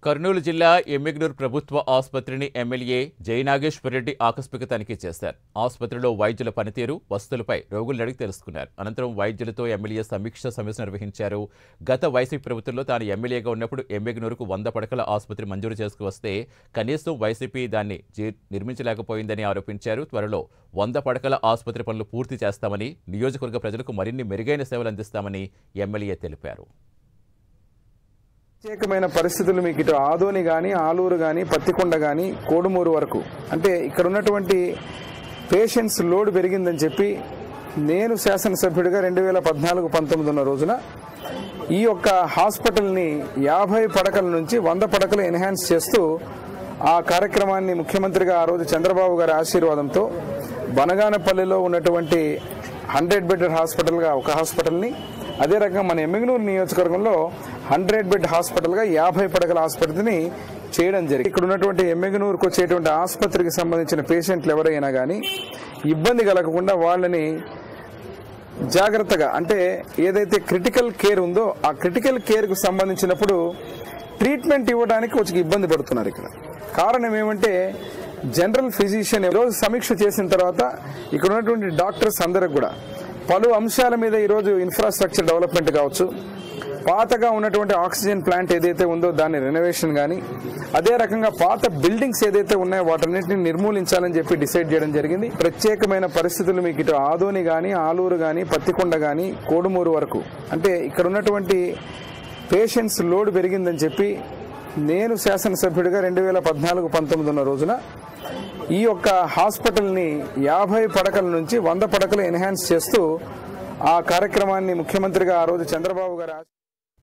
కర్నూలు జిల్లా ఎమ్మిగ్నూరు ప్రభుత్వ ఆసుపత్రిని ఎమ్మెల్యే జయనాగేశ్వర్ రెడ్డి ఆకస్మిక తనిఖీ చేశారు ఆసుపత్రిలో వైద్యుల పనితీరు వసతులపై రోగులను అడిగి తెలుసుకున్నారు అనంతరం వైద్యులతో ఎమ్మెల్యే సమీక్ష సమావేశం నిర్వహించారు గత వైసీపీ ప్రభుత్వంలో తాను ఎమ్మెల్యేగా ఉన్నప్పుడు ఎమ్మిగ్నూరుకు వంద పడకల ఆసుపత్రి మంజూరు చేసుకువస్తే కనీసం వైసీపీ దాన్ని జీ- నిర్మించలేకపోయిందని ఆరోపించారు త్వరలో వంద పడకల ఆసుపత్రి పనులు పూర్తి చేస్తామని నియోజకవర్గ ప్రజలకు మరిన్ని మెరుగైన సేవలు అందిస్తామని ఎమ్మెల్యే తెలిపారు ప్రత్యేకమైన పరిస్థితులు మీకు ఇటు ఆదోని కానీ ఆలూరు కానీ పత్తికొండ కానీ కోడుమూరు వరకు అంటే ఇక్కడ ఉన్నటువంటి పేషెంట్స్ లోడ్ పెరిగిందని చెప్పి నేను శాసనసభ్యుడిగా రెండు వేల పద్నాలుగు పంతొమ్మిది ఉన్న రోజున ఈ యొక్క హాస్పిటల్ని యాభై పడకల నుంచి వంద పడకలు ఎన్హాన్స్ చేస్తూ ఆ కార్యక్రమాన్ని ముఖ్యమంత్రిగా ఆ రోజు చంద్రబాబు గారి ఆశీర్వాదంతో బనగానపల్లిలో ఉన్నటువంటి హండ్రెడ్ బెడ్ హాస్పిటల్గా ఒక హాస్పిటల్ని అదే రకంగా మన ఎమ్మిగనూరు నియోజకవర్గంలో హండ్రెడ్ బెడ్ హాస్పిటల్గా యాభై పడకల ఆసుపత్రిని చేయడం జరిగింది ఇక్కడ ఉన్నటువంటి ఎమ్మిగనూరుకు వచ్చేటువంటి ఆసుపత్రికి సంబంధించిన పేషెంట్లు ఎవరైనా కానీ ఇబ్బంది కలగకుండా వాళ్ళని జాగ్రత్తగా అంటే ఏదైతే క్రిటికల్ కేర్ ఉందో ఆ క్రిటికల్ కేర్ కు సంబంధించినప్పుడు ట్రీట్మెంట్ ఇవ్వడానికి కొంచెం ఇబ్బంది పడుతున్నారు ఇక్కడ కారణం ఏమంటే జనరల్ ఫిజిషియన్ రోజు సమీక్ష చేసిన తర్వాత ఇక్కడ ఉన్నటువంటి డాక్టర్స్ అందరికి కూడా పలు అంశాల మీద ఈరోజు ఇన్ఫ్రాస్ట్రక్చర్ డెవలప్మెంట్ కావచ్చు పాతగా ఉన్నటువంటి ఆక్సిజన్ ప్లాంట్ ఏదైతే ఉందో దాని రెనోవేషన్ కానీ అదే రకంగా పాత బిల్డింగ్స్ ఏదైతే ఉన్నాయో వాటన్నిటిని నిర్మూలించాలని చెప్పి డిసైడ్ చేయడం జరిగింది ప్రత్యేకమైన పరిస్థితులు మీకు ఇటు ఆదోని కానీ ఆలూరు కానీ పత్తికొండ కానీ కోడుమూరు వరకు అంటే ఇక్కడ ఉన్నటువంటి పేషెంట్స్ లోడ్ పెరిగిందని చెప్పి నేను శాసనసభ్యుడిగా రెండు వేల పద్నాలుగు పంతొమ్మిది ఉన్న రోజున ఈ యొక్క హాస్పిటల్ని యాభై పడకల నుంచి వంద పడకలు ఎన్హాన్స్ చేస్తూ ఆ కార్యక్రమాన్ని ముఖ్యమంత్రిగా ఆ రోజు చంద్రబాబు గారు